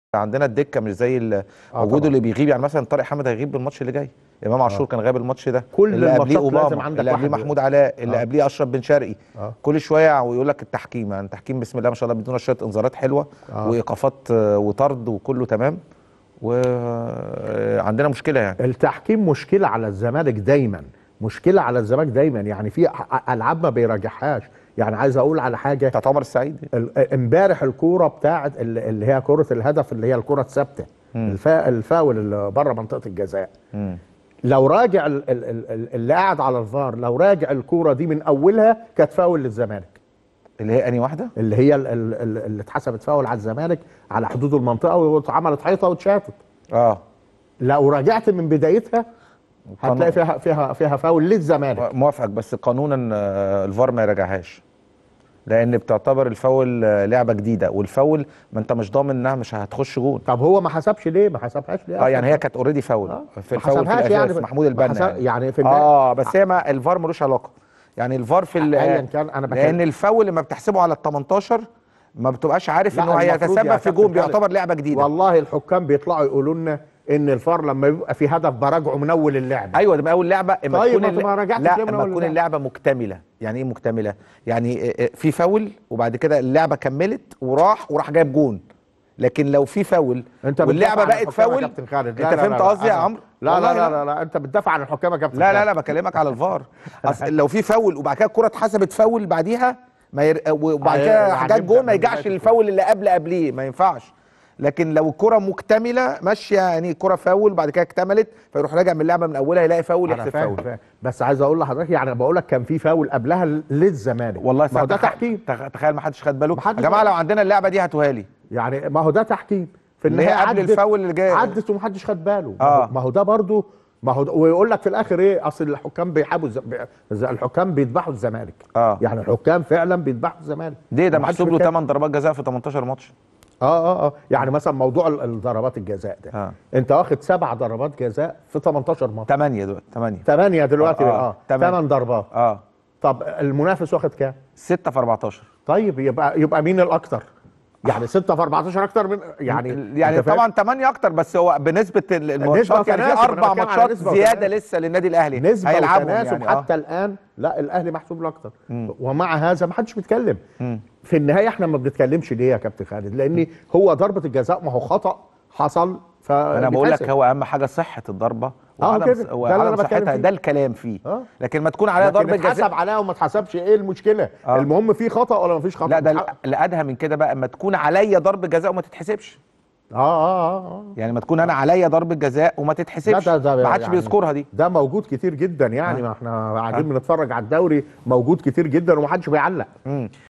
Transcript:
عندنا الدكه مش زي ال- وجوده طبعاً. اللي بيغيب يعني مثلا طارق حامد هيغيب بالماتش اللي جاي امام عاشور كان غايب الماتش ده كل اللي قبليه الماتشات لازم اوباما عندك اللي قبليه واحد. محمود علاء اللي آه. قبليه اشرف بن شرقي آه. كل شويه ويقول لك التحكيم يعني التحكيم بسم الله ما شاء الله بيدونا شويه انذارات حلوه آه. وايقافات آه، وطرد وكله تمام وعندنا مشكله يعني التحكيم مشكله على الزمالك دايما مشكله على الزمالك دايما يعني في ع- العاب ما بيراجعهاش يعني عايز اقول على حاجه بتاعت عمر السعيد ال- امبارح الكوره بتاعت ال- اللي هي كره الهدف اللي هي الكره الثابته الفا الفاول اللي بره منطقه الجزاء مم. لو راجع ال- ال- ال- اللي قاعد على الفار لو راجع الكوره دي من اولها كانت فاول للزمالك اللي هي انهي واحده اللي هي ال- ال- ال- اللي اتحسبت فاول على الزمالك على حدود المنطقه واتعملت حيطه واتشاتت اه لو راجعت من بدايتها هتلاقي فيها فيها فيها فاول للزمالك موافقك بس قانونا آه، الفار ما يراجعهاش لان بتعتبر الفاول آه، لعبه جديده والفاول ما انت مش ضامن انها مش هتخش جون طب هو ما حسبش ليه ما حسبهاش ليه اه أصلاً؟ يعني هي كانت اوريدي فاول آه. في ما الفاول في حسبهاش الاساس يعني محمود ما البنا حسب- يعني. يعني في النهاية- اه بس هي ما الفار ملوش علاقه يعني الفار في ال- أياً كان أنا بتكلم- لان الفاول لما بتحسبه على ال 18 ما بتبقاش عارف لا، ان هو المفروض هيتسبب يا في كابتن جون خالد. بيعتبر لعبه جديده والله الحكام بيطلعوا يقولوا لنا ان الفار لما يبقى في هدف براجعه من اول اللعبه ايوه ده من اول لعبه اما طيب، تكون ما أنت الل- ما رجعتش لا ليه من اما أول تكون اللعبة؟ اللعبه مكتمله يعني ايه مكتمله يعني آه، آه، في فاول وبعد كده اللعبه كملت وراح وراح جايب جون لكن لو في فاول انت واللعبه بتدافع عن بقى الحكام يا فاول كابتن خالد. انت لا لا فهمت لا قصدي يا أنا- عمرو لا والله لا, لا لا لا انت بتدافع عن الحكام يا كابتن لا لا خالد. لا بكلمك على الفار اصل لو في فاول وبعد كده الكره اتحسبت فاول بعديها ما ير... وبعد هي- كده يعني جاب يبدأ جون ما من يرجعش بداية للفاول اللي قبل قبليه ما ينفعش لكن لو الكره مكتمله ماشيه يعني الكره فاول بعد كده اكتملت فيروح راجع من اللعبه من اولها يلاقي فاول انا يحسب فاهم فاول فاهم بس عايز اقول لحضرتك يعني بقول لك كان في فاول قبلها للزمالك والله ما هو ده تخ- تحكيم تخ- تخيل ما حدش خد باله محدش يا جماعه خد- لو عندنا اللعبه دي هاتوها لي يعني ما هو ده تحكيم في اللي هي النهايه قبل عدت- الفاول اللي جاي. عدت ومحدش خد باله ما آه. هو- ما هو ده برضو ما هو ده ويقول لك في الاخر ايه اصل الحكام بيحابوا الز... بي- الحكام بيذبحوا الزمالك آه. يعني الحكام فعلا بيذبحوا الزمالك ليه ده محدش محسوب له بيتكلم. 8 ضربات جزاء في 18 ماتش اه اه اه يعني مثلا موضوع ال- الضربات الجزاء ده آه. انت واخد سبع ضربات جزاء في 18 ماتش 8 دلوقتي 8 ثمانية دلوقتي آه، اه, آه، آه. تمانية. ثمان ضربات اه طب المنافس واخد كام 6 في 14 طيب يبقى يبقى مين الاكتر يعني 6 في 14 اكتر من يعني يعني أنت فاهم؟ طبعا 8 اكتر بس هو بنسبه ال- الماتشات يعني في وتناسب، أنا اربع بتكلم على ماتشات نسبة زياده وتناسب. لسه للنادي الاهلي نسبة هيلعبهم وتناسب يعني حتى آه. الان لا الاهلي محسوب له اكتر ومع هذا ما حدش بيتكلم في النهايه احنا ما بنتكلمش ليه يا كابتن خالد لان هو ضربه الجزاء ما هو خطا حصل ف انا بقول لك هو اهم حاجه صحه الضربه آه وعدم كده. ص- ده اللي وعدم أنا بتكلم صحتها فيه. ده الكلام فيه آه. لكن ما تكون عليها ضربه ضربه جزاء اتحسب عليها وما اتحسبش ايه المشكله آه. المهم في خطا ولا ما فيش خطا لا ده مش ال- الادهى من كده بقى اما تكون عليا ضربه جزاء وما تتحسبش اه اه اه, آه. يعني ما تكون انا عليا ضربه جزاء وما تتحسبش ده- ده ما حدش يعني بيذكرها دي ده موجود كتير جدا يعني ما احنا قاعدين بنتفرج على الدوري موجود كتير جدا ومحدش بيعلق